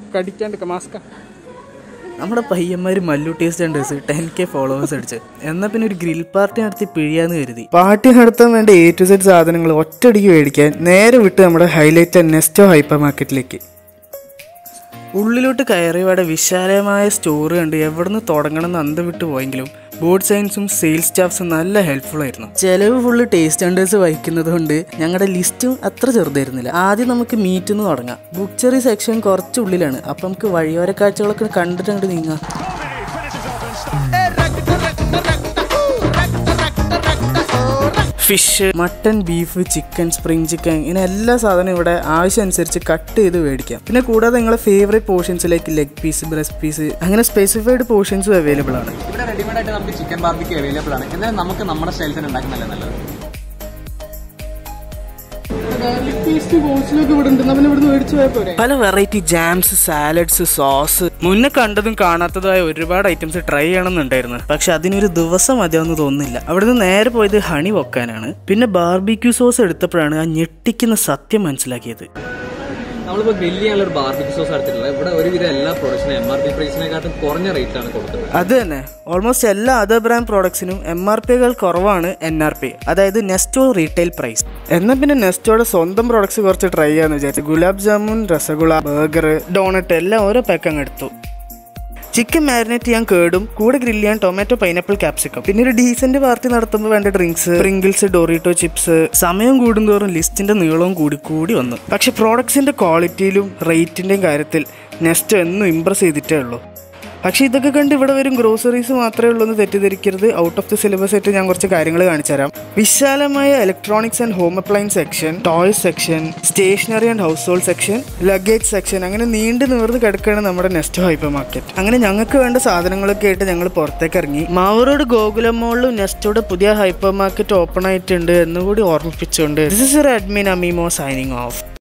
കടിക്കാണ്ട് മാസ്ക നമ്മുടെ പയ്യന്മാർ Mallu tasters ten K followers അടിച്ച് എന്നാൽ പിന്നെ ഒരു ഗ്രിൽ പാർട്ടി നടത്തി പിഴിയാന്ന് കരുതി പാർട്ടി നടത്താൻ വേണ്ട എ ടു സെഡ് സാധനങ്ങൾ ഒറ്റയടിക്ക് മേടിക്കാൻ നേരെ വിട്ട് നമ്മുടെ ഹൈലൈറ്റ് നെസ്റ്റോ ഹൈപ്പർ മാർക്കറ്റിലേക്ക് ഉള്ളിലോട്ട് കയറിയവിടെ വിശാലമായ സ്റ്റോർ കണ്ട് എവിടുന്ന് തുടങ്ങണം എന്ന് അന്തം വിട്ട് പോയെങ്കിലും ബോർഡ് സയൻസും സെയിൽസ് സ്റ്റാഫ്സും നല്ല ഹെൽപ്ഫുൾ ആയിരുന്നു ചെലവ് ഫുള്ള് ടേസ്റ്റ് ഹണ്ടേഴ്സ് വഹിക്കുന്നത് കൊണ്ട് ഞങ്ങളുടെ ലിസ്റ്റും അത്ര ചെറുതായിരുന്നില്ല ആദ്യം നമുക്ക് മീറ്റ് നിന്ന് തുടങ്ങാം ബുക്ചറി സെക്ഷൻ കുറച്ച് ഉള്ളിലാണ് അപ്പം നമുക്ക് വഴിയോര കാഴ്ചകളൊക്കെ കണ്ടിട്ട് അങ്ങോട്ട് നീങ്ങാം fish mutton beef chicken spring chicken ഇങ്ങനെ എല്ലാ സാധനവും ഇവിടെ ആവശ്യം അനുസരിച്ച് കട്ട് ചെയ്ത് മേടിക്കാം പിന്നെ കൂടാതെ നിങ്ങളെ ഫേവറേറ്റ് പോർഷൻസിലേക്ക് ലെഗ് പീസ് ബ്രസ്റ്റ് പീസ് അങ്ങനെ സ്പെസിഫൈഡ് പോർഷൻസും അവൈലബിൾ ആണ് ഇവിടെ റെഡിമെയ്ഡ് ആയിട്ട് നമുക്ക് ചിക്കൻ ബാർബിക്ക് അവൈലബിൾ ആണ് എന്നാൽ നമുക്ക് നമ്മുടെ സ്റ്റൈൽസിന് ഉണ്ടാക്കുന്നതല്ലേ നല്ലത് പല വെറൈറ്റി ജാംസ് സാലഡ്സ് സോസ് മുന്നേ കണ്ടതും കാണാത്തതുമായ ഒരുപാട് ഐറ്റംസ് ട്രൈ ചെയ്യണമെന്നുണ്ടായിരുന്നു പക്ഷെ അതിനൊരു ദിവസം മതിയാവുന്ന തോന്നുന്നില്ല അവിടുന്ന് നേരെ പോയത് ഹണി വെക്കാനാണ് പിന്നെ ബാർബിക്യൂ സോസ് എടുത്തപ്പോഴാണ് ആ ഞെട്ടിക്കുന്ന സത്യം മനസ്സിലാക്കിയത് നമ്മളിപ്പോൾ ഗ്രില്ല് ചെയ്യാനുള്ള ഒരു ബാർബിക്ക് സോസ് എടുത്തിട്ടുള്ളത് ഇവിടെ ഒരുവിധം എല്ലാ പ്രൊഡക്ട്സിനും എം ആർ പി പ്രൈസിനെക്കാട്ടും കുറഞ്ഞ റേറ്റിലാണ് കൊടുക്കുന്നത് അത് തന്നെ ഓൾമോസ്റ്റ് എല്ലാ അതർ ബ്രാൻഡ് പ്രോഡക്ട്സിനും എം ആർ പികൾ കുറവാണ് എൻ ആർ പി അതായത് നെസ്റ്റോ റീറ്റെയിൽ പ്രൈസ് എന്നാൽ പിന്നെ നെസ്റ്റോയുടെ സ്വന്തം പ്രോഡക്ട്സ് കുറച്ച് ട്രൈ ചെയ്യാന്ന് വിചാരിച്ചു ഗുലാബ് ജാമുൻ രസഗുള ബർഗർ ഡോണറ്റ് എല്ലാം ഓരോ പാക്ക് അങ്ങ് എടുത്തു ചിക്കൻ മാരിനേറ്റ് ചെയ്യാൻ കേടും കൂടെ ഗ്രില്ല് ചെയ്യാൻ ടൊമാറ്റോ പൈനാപ്പിൾ ക്യാപ്സിക്കം പിന്നെ ഒരു ഡീസന്റ് പാർട്ടി നടത്തുമ്പോൾ വേണ്ട ഡ്രിങ്ക്സ് പ്രിങ്കിൾസ് ഡോറിറ്റോ ചിപ്സ് സമയം കൂടുന്തോറും ലിസ്റ്റിന്റെ നീളവും കൂടി കൂടി വന്നു പക്ഷെ പ്രോഡക്ട്സിന്റെ ക്വാളിറ്റിയിലും റേറ്റിന്റെയും കാര്യത്തിൽ നെക്സ്റ്റ് എന്നും ഇമ്പ്രസ് ചെയ്തിട്ടേ ഉള്ളൂ പക്ഷെ ഇതൊക്കെ കണ്ട് ഇവിടെ വരും ഗ്രോസറീസ് മാത്രമേ ഉള്ളൂ എന്ന് തെറ്റിദ്ധരിക്കരുത് ഔട്ട് ഓഫ് ദി സിലബസ് ആയിട്ട് ഞാൻ കുറച്ച് കാര്യങ്ങൾ കാണിച്ചു തരാം വിശാലമായ electronics and home appliance section toys section stationery and household section luggage section അങ്ങനെ നീണ്ടു നിവർന്ന് കിടക്കുകയാണ് നമ്മുടെ നെക്സ്റ്റ് ഹൈപ്പർ മാർക്കറ്റ് അങ്ങനെ ഞങ്ങൾക്ക് വേണ്ട സാധനങ്ങളൊക്കെ ആയിട്ട് ഞങ്ങൾ പുറത്തേക്ക് ഇറങ്ങി മാവൂരോട് ഗോകുലം മോളിലും നെക്സ്റ്റോടെ പുതിയ ഹൈപ്പർ മാർക്കറ്റ് ഓപ്പൺ ആയിട്ടുണ്ട് എന്നുകൂടി ഓർമ്മിപ്പിച്ചുകൊണ്ട് ദിസ് ഇസ് അഡ്മിൻ അമീമോ സൈനിങ് ഓഫ്